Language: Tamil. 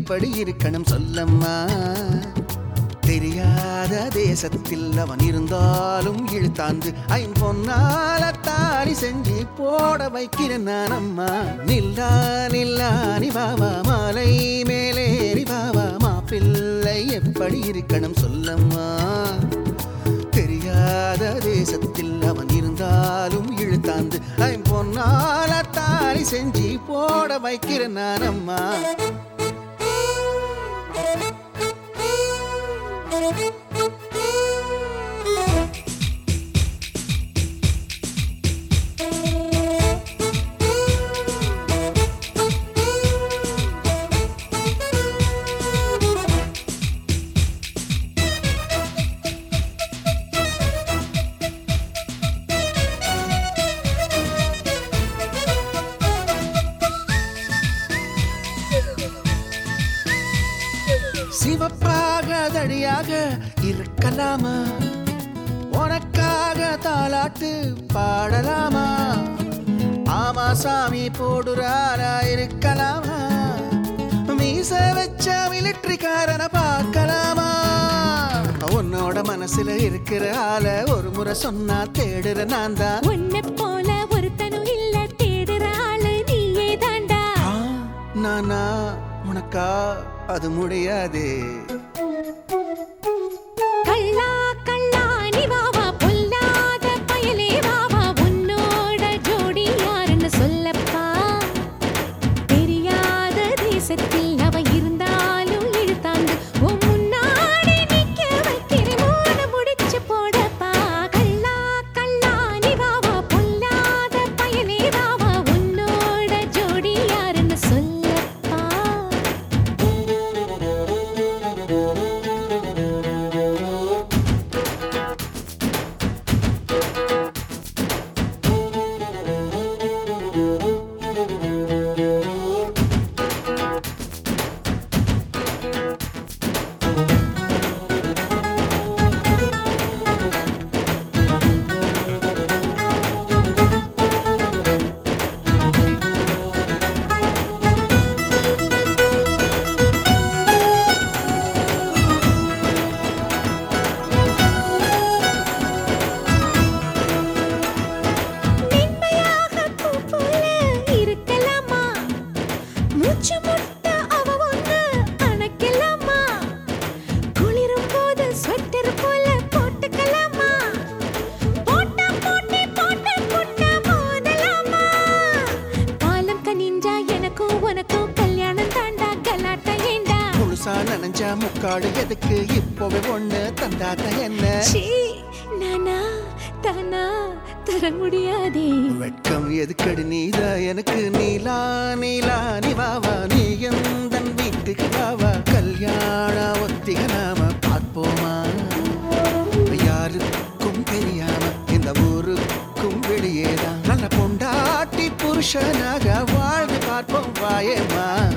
எப்படி இருக்கணும் சொல்லம்மா தெரியாத தேசத்தில் அவன் இருந்தாலும் இழுத்தாந்து ஐம்பொன்னால தாலி செஞ்சு போட வைக்கிறேன் நான் அம்மா நில்லா நில்லா நீ பாவா மாலை மேலேறி பாவா மாப்பிள்ளை எப்படி இருக்கணும் சொல்லம்மா தெரியாத தேசத்தில் அவன் இருந்தாலும் இழுத்தாந்து ஐம்பொன்னால தாலி செஞ்சு போட வைக்கிறேன் நான் அம்மா சிவப்பாக தடியாக இருக்கலாமா உனக்காக தாலாட்டு பாடலாமா ஆமா சாமி போடுறாரா இருக்கலாமா மீச வச்ச மிலிட்ரிக்காரனை பார்க்கலாமா உன்னோட மனசுல இருக்கிற ஆள ஒரு முறை சொன்னா தேடுற நான் தான் உன்னை போல ஒருத்தனும் இல்ல தேடுற ஆளு நீயே தாண்டா ஆ, நானா உனக்கா அது முடியாதே கள்ளா கள்ளா நீ வாவா பொல்லாத பயலே வாவா உன்னோட ஜோடி யாருன்னு சொல்லப்பா தெரியாத தேசத்தில் அவ இருந்தாலும் இழுத்தாந்து உன் முன்னாடி நிக்க வைக்கிறேன் மூணு முடிச்சு போடப்பா கள்ளா கள்ளா நீ வாவா பொல்லாத பயலே வாவா உன்னோட ஜோடி யாருன்னு சொல்லப்பா மென்மையாக பூ போல இருக்கலாமா மூச்சு முட்ட அவ ஒண்ணு அணைக்கலாமா குளிரும் போது ஸ்வெட்டர் போல போட்டுக்கலாமா போட்டா போட்டி போட்டு புட்டா மோதலாமா காலம் கனிஞ்சா எனக்கும் உனக்கும் கல்யாணம் தாண்டா கலாட்டா ஏண்டா முழுசா நனைஞ்சா முக்காடு எதுக்கு இப்போவே ஒண்ணு தந்தாத என்ன சீ நானா தானா தர முடியாதே வெட்கம் எதுக்கடி நீதா எனக்கு நீலா நீலா நீ வாவா நீ எந்தன் வீட்டுக்கு வாவா கல்யாண ஒத்திக நாம பார்ப்போமா யாருக்கும் தெரியாம இந்த ஊருக்கும் வெளியேதான் நல்ல பொண்டாட்டி புருஷனாக வாழ்ந்து பார்ப்போம் வாயேமா